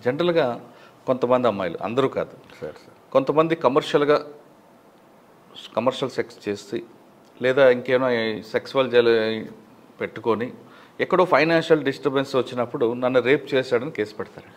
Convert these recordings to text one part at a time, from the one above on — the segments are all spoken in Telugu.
జనరల్గా కొంతమంది అమ్మాయిలు అందరూ కాదు సార్ సార్ కొంతమంది కమర్షియల్గా కమర్షియల్ సెక్స్ చేసి లేదా ఇంకేమైనా సెక్సువల్ జల పెట్టుకొని ఎక్కడో ఫైనాన్షియల్ డిస్టర్బెన్స్ వచ్చినప్పుడు నన్ను రేప్ చేశాడని కేసు పెడతారు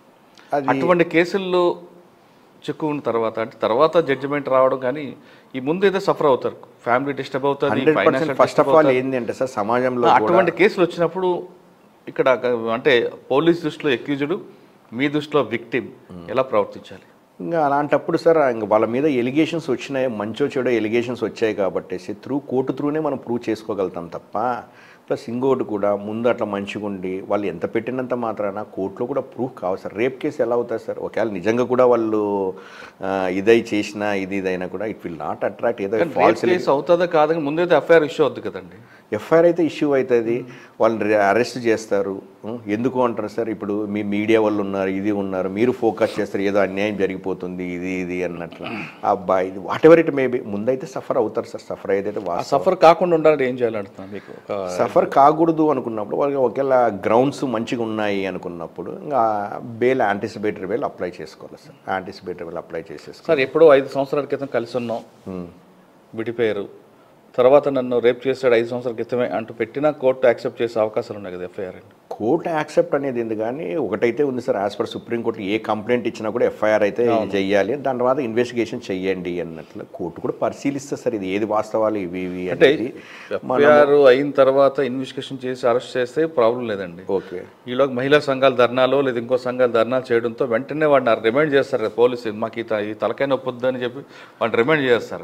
అది అటువంటి కేసుల్లో చిక్కున్న తర్వాత అంటే తర్వాత జడ్జిమెంట్ రావడం కానీ ఈ ముందు ఏదో సఫర్ అవుతారు ఫ్యామిలీ డిస్టర్బ్ అవుతుంది hundred percent financial first of all ఏంటి అంటే సార్ సమాజంలో కూడా అటువంటి కేసులు వచ్చినప్పుడు ఇక్కడ అంటే పోలీస్ దృష్టిలో ఎక్యూజ్డ్ మీ దృష్టిలో విక్టిమ్ ఎలా ప్రవర్తించాలి ఇంకా అలాంటప్పుడు సార్ ఇంక వాళ్ళ మీద ఎలిగేషన్స్ వచ్చినాయి మంచో చెడో ఎలిగేషన్స్ వచ్చాయి కాబట్టి త్రూ కోర్టు త్రూనే మనం ప్రూవ్ చేసుకోగలుగుతాం తప్ప ప్లస్ ఇంకోటి కూడా ముందు అట్లా మంచిగా ఉండి వాళ్ళు ఎంత పెట్టినంత మాత్రాన కోర్టులో కూడా ప్రూఫ్ కావాలి సార్ రేప్ కేసు ఎలా అవుతుంది సార్ ఒకవేళ నిజంగా కూడా వాళ్ళు ఆ, ఇదై చేసినా ఇది ఇదైనా కూడా ఇట్ విల్ నాట్ అట్రాక్ట్ ఏదో ఫాల్స్ కేసు అవుతుందా కాదని ముందైతే ఎఫ్ఐఆర్ ఇష్యూ అవుద్ది కదండి ఎఫ్ఐఆర్ అయితే ఇష్యూ అవుతుంది వాళ్ళని అరెస్ట్ చేస్తారు ఉం, ఎందుకు అంటారు సార్ ఇప్పుడు మీ మీడియా వాళ్ళు ఉన్నారు ఇది ఉన్నారు మీరు ఫోకస్ చేస్తారు ఏదో అన్యాయం జరిగిపోతుంది ఇది ఇది అన్నట్లు అబ్బాయి ఇది వాట్ ఎవర్ ఇట్ మేబీ ముందైతే సఫర్ అవుతారు సార్ సఫర్ అయితే ఆ వాస్తవం సఫర్ కాకుండా ఉండాలంటే ఏం చేయాలంటున్నాను మీకు ఒక సఫర్ కాకూడదు అనుకున్నప్పుడు వాళ్ళకి ఒకవేళ గ్రౌండ్స్ మంచిగా ఉన్నాయి అనుకున్నప్పుడు ఇంకా బెయిల్ యాంటిసిపేటరీ బెయిల్ అప్లై చేసుకోవాలి సార్ యాంటిసిపేటరీ బెయిల్ అప్లై చేసేసుకోవాలి సార్ ఎప్పుడో ఐదు సంవత్సరాల క్రితం కలిసి ఉన్నాం విడిపోయారు తర్వాత నన్ను రేప్ చేశాడు ఐదు సంవత్సరాల క్రితమే అంటూ పెట్టినా కోర్టు యాక్సెప్ట్ చేసే అవకాశాలు ఉన్నాయి కదా ఎఫ్ఐఆర్ అండి కోర్టు యాక్సెప్ట్ అనేది ఎందుకు కానీ ఒకటైతే ఉంది sir as per supreme court a complaint ఇచ్చినా కూడా ఎఫ్ఐఆర్ అయితే చెయ్యాలి దాని తర్వాత ఇన్వెస్టిగేషన్ చెయ్యండి అన్నట్లు కోర్టు కూడా పరిశీలిస్తుంది సార్ ఇది ఏది వాస్తవాలు ఇవి ఇవి అంటే అనేది ఎఫ్ఐఆర్ అయిన తర్వాత ఇన్వెస్టిగేషన్ చేసి అరెస్ట్ చేస్తే ప్రాబ్లం లేదండి ఓకే ఈలోగా మహిళా సంఘాల ధర్నాలో లేదా ఇంకో సంఘాల ధర్నాలు చేయడంతో వెంటనే వాడిని రిమైండ్ చేస్తారు కదా పోలీసు మాకు ఈ త- ఈ తలకాయ నొప్పి వద్దని చెప్పి వాడిని రిమైండ్ చేస్తారు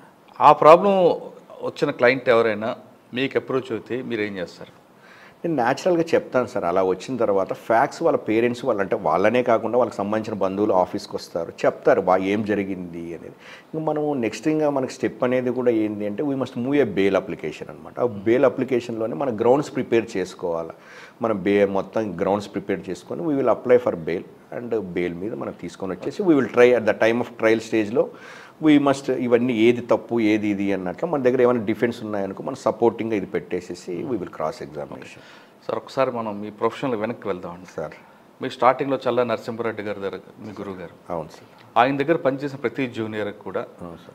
ఆ ప్రాబ్లం వచ్చిన క్లయింట్ ఎవరైనా మీకు అప్రోచ్ అయితే మీరు ఏం చేస్తారు నేను న్యాచురల్గా చెప్తాను సార్ అలా వచ్చిన తర్వాత ఫ్యాక్ట్స్ వాళ్ళ పేరెంట్స్ వాళ్ళు అంటే వాళ్ళనే కాకుండా వాళ్ళకి సంబంధించిన బంధువులు ఆఫీస్కి వస్తారు చెప్తారు బా ఏం జరిగింది అనేది ఇంకా మనం నెక్స్ట్ ఇంకా మనకి స్టెప్ అనేది కూడా ఏంటి అంటే we must move a bail application అనమాట ఆ బెయిల్ అప్లికేషన్లోనే మన గ్రౌండ్స్ ప్రిపేర్ చేసుకోవాలి మనం బే మొత్తం గ్రౌండ్స్ ప్రిపేర్ చేసుకొని we will apply for bail and bail మీద మనం తీసుకొని వచ్చేసి we will try at the time of trial స్టేజ్లో వీ మస్ట్ ఇవన్నీ ఏది తప్పు ఏది ఇది అన్నట్లు మన దగ్గర ఏమైనా డిఫెన్స్ ఉన్నాయనుకో మనం సపోర్టింగ్గా ఇది పెట్టేసేసి we will cross examination sir ఒకసారి మనం మీ ప్రొఫెషనల్ వెనక్కి వెళ్దామండి సార్ మీ స్టార్టింగ్లో చల్ల నరసింహారెడ్డి గారి దగ్గర మీ గురువు గారు అవును సార్ ఆయన దగ్గర పనిచేసిన ప్రతి జూనియర్కి కూడా అవును సార్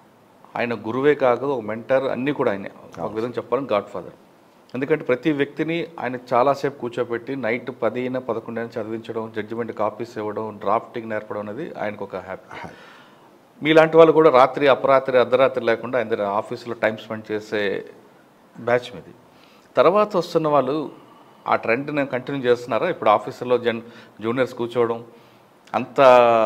ఆయన గురువే కాక ఒక మెంటర్ అన్నీ కూడా ఆయనే ఒక విధంగా చెప్పాలని గాడ్ ఫాదర్ ఎందుకంటే ప్రతి వ్యక్తిని ఆయన చాలాసేపు కూర్చోబెట్టి నైట్ పదిన పదకొండు చదివించడం జడ్జిమెంట్ కాపీస్ ఇవ్వడం డ్రాఫ్టింగ్ నేర్పడం అనేది ఆయనకు ఒక హ్యాపీ మీలాంటి వాళ్ళు కూడా రాత్రి అపరాత్రి అర్ధరాత్రి లేకుండా ఆయన దగ్గర ఆఫీసులో టైం స్పెండ్ చేసే బ్యాచ్ మీది తర్వాత వస్తున్న వాళ్ళు ఆ ట్రెండ్ నేను కంటిన్యూ చేస్తున్నారా ఇప్పుడు ఆఫీసులో జన్ జూనియర్స్ కూర్చోవడం అంత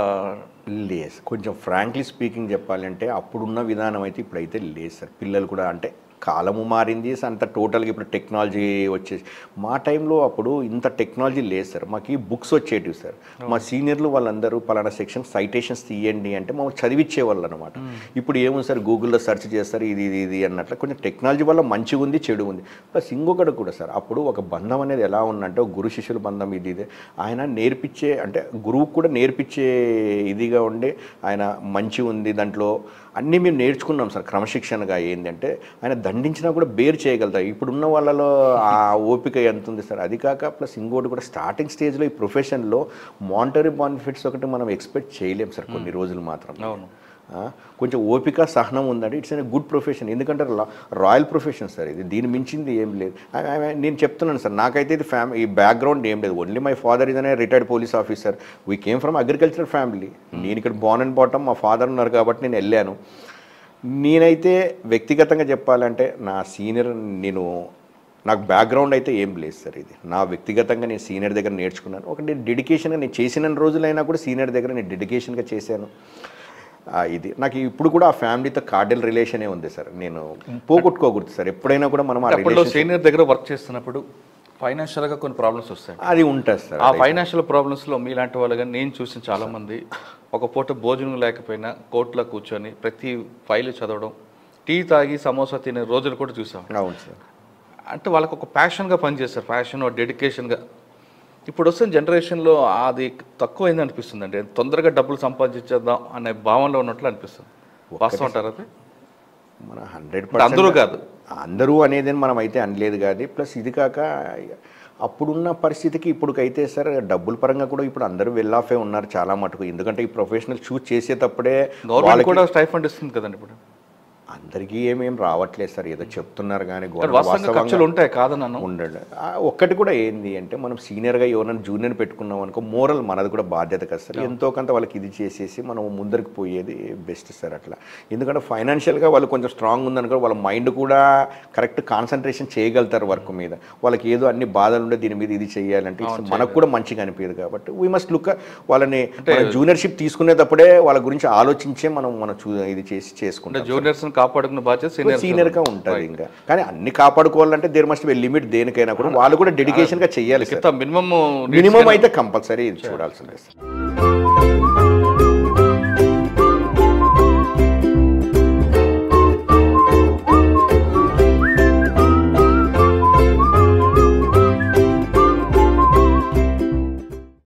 లేదు కొంచెం ఫ్రాంక్లీ స్పీకింగ్ చెప్పాలంటే అప్పుడున్న విధానం అయితే ఇప్పుడైతే లేదు సార్ పిల్లలు కూడా అంటే కాలము మారింది అంత టోటల్గా ఇప్పుడు టెక్నాలజీ వచ్చేసి మా టైంలో అప్పుడు ఇంత టెక్నాలజీ లేదు సార్ మాకు బుక్స్ వచ్చేటివి సార్ మా సీనియర్లు వాళ్ళందరూ పలానా సెక్షన్ సైటేషన్స్ తీయండి అంటే మమ్మల్ని చదివించేవాళ్ళు అనమాట ఇప్పుడు ఏముంది సార్ గూగుల్లో సెర్చ్ చేస్తారు ఇది ఇది ఇది అన్నట్లు కొంచెం టెక్నాలజీ వల్ల మంచిగా ఉంది చెడు ఉంది ప్లస్ ఇంకొకటి కూడా సార్ అప్పుడు ఒక బంధం అనేది ఎలా ఉందంటే ఒక గురు శిష్యుల బంధం ఇది ఇదే ఆయన నేర్పించే అంటే గురువు కూడా నేర్పించే ఇదిగా ఉండి ఆయన మంచి ఉంది దాంట్లో అన్నీ మేము నేర్చుకున్నాం సార్ క్రమశిక్షణగా ఏంటంటే ఆయన దండించినా కూడా బేర్ చేయగలుగుతారు ఇప్పుడున్న వాళ్ళలో ఆ ఓపిక ఎంత ఉంది సార్ అది కాక ప్లస్ ఇంకోటి కూడా స్టార్టింగ్ స్టేజ్లో ఈ ప్రొఫెషన్లో మానిటరీ బెనిఫిట్స్ ఒకటి మనం ఎక్స్పెక్ట్ చేయలేం సార్ కొన్ని రోజులు మాత్రం అవును ఆ, కొంచెం ఓపిక సహనం ఉందంటే ఇట్స్ అన్ గుడ్ ప్రొఫెషన్ ఎందుకంటే లా- రాయల్ ప్రొఫెషన్ సార్ ఇది దీని మించింది ఏం లేదు I- I- I- నేను చెప్తున్నాను సార్ నాకైతే ఇది ఫ్యామిలీ ఈ బ్యాక్గ్రౌండ్ ఏం లేదు ఓన్లీ మై ఫాదర్ ఇస్ అనే retired police officer we came from agriculture family నేను ఇక్కడ బోర్న్ అండ్ బాటమ్ మా ఫాదర్ ఉన్నారు కాబట్టి నేను వెళ్ళాను నేనైతే వ్యక్తిగతంగా చెప్పాలంటే నా సీనియర్ నేను నాకు బ్యాక్గ్రౌండ్ అయితే ఏం లేదు సార్ ఇది నా వ్యక్తిగతంగా నేను సీనియర్ దగ్గర నేర్చుకున్నాను ఒక నేను డెడికేషన్గా నేను చేసిన రోజులైనా కూడా సీనియర్ దగ్గర నేను డెడికేషన్గా చేశాను ఆ, ఇది నాకు ఇప్పుడు కూడా ఆ ఫ్యామిలీతో కార్డియల్ రిలేషనే ఉంది సార్ నేను పోగొట్టుకోకూడదు సార్ ఎప్పుడైనా కూడా మనం ఆ అప్పట్లో రిలేషన్ సీనియర్ దగ్గర వర్క్ చేస్తున్నప్పుడు ఫైనాన్షియల్గా కొన్ని ప్రాబ్లమ్స్ వస్తాయి అది ఉంటుంది సార్ ఆ ఫైనాన్షియల్ ప్రాబ్లమ్స్లో మీలాంటి వాళ్ళు కానీ నేను చూసిన చాలామంది ఒక పూట భోజనం లేకపోయినా కోర్టులో కూర్చొని ప్రతి ఫైల్ చదవడం టీ తాగి సమోసా తినే రోజులు కూడా చూసాం అవును సార్ అంటే వాళ్ళకి ఒక ప్యాషన్గా పనిచేస్తారు ప్యాషన్ డెడికేషన్గా ఇప్పుడు వస్తున్న జనరేషన్లో అది తక్కువైంది అనిపిస్తుంది అండి తొందరగా డబ్బులు సంపాదించేద్దాం అనే భావనలో ఉన్నట్లు అనిపిస్తుంది వాస్తవం అంటారు అది మన హండ్రెడ్ అంటే అందరూ కాదు అందరూ అనేది మనం అయితే అనలేదు కాదు ప్లస్ ఇది కాక అప్పుడున్న పరిస్థితికి ఇప్పుడుకైతే సార్ డబ్బుల పరంగా కూడా ఇప్పుడు అందరూ వెళ్ళాఫే ఉన్నారు చాలా మటుకు ఎందుకంటే ఈ ప్రొఫెషనల్ చూస్ చేసేటప్పుడే గవర్నమెంట్ వాళ్ళకి కూడా స్టైఫండ్ ఇస్తుంది కదండి ఇప్పుడు అందరికీ ఏమేం రావట్లేదు సార్ ఏదో చెప్తున్నారు కానీ కానీ వాస్తవంగా ఖర్చులు ఉంటాయి కాదన్నాను ఉండండి ఆ, ఒక్కటి కూడా ఏంది అంటే మనం సీనియర్గా ఎవరైనా జూనియర్ పెట్టుకున్నాం అనుకో మోరల్ మనది కూడా బాధ్యత కదా సార్ ఎంతో కొంత వాళ్ళకి ఇది చేసేసి మనం ముందరికి పోయేది బెస్ట్ సార్ అట్లా ఎందుకంటే ఫైనాన్షియల్గా వాళ్ళు కొంచెం స్ట్రాంగ్ ఉందనుకో వాళ్ళ మైండ్ కూడా కరెక్ట్ కాన్సన్ట్రేషన్ చేయగలుగుతారు వర్క్ మీద వాళ్ళకి ఏదో అన్ని బాధలు ఉండే దీని మీద ఇది చేయాలంటే it's మనకు కూడా మంచిగా అనిపించదు కాబట్టి వీ మస్ట్ లుక్ వాళ్ళని జూనియర్షిప్ తీసుకునేటప్పుడే వాళ్ళ గురించి ఆలోచించే మనం మనం చూ ఇది చేసి అంటే చేసుకుంటాం జూనియర్స్ కాపాడుకున్న బాధ్యత సీనియర్ సీనియర్ గా ఉంటుంది ఇంకా కానీ అన్ని కాపాడుకోవాలంటే దేర్ మస్ట్ బి లిమిట్ దేనికైనా కూడా వాళ్ళు కూడా డెడికేషన్ గా చెయ్యాలి సార్ మినిమం మినిమం అయితే కంపల్సరీ ఇది చూడాల్సిందే సార్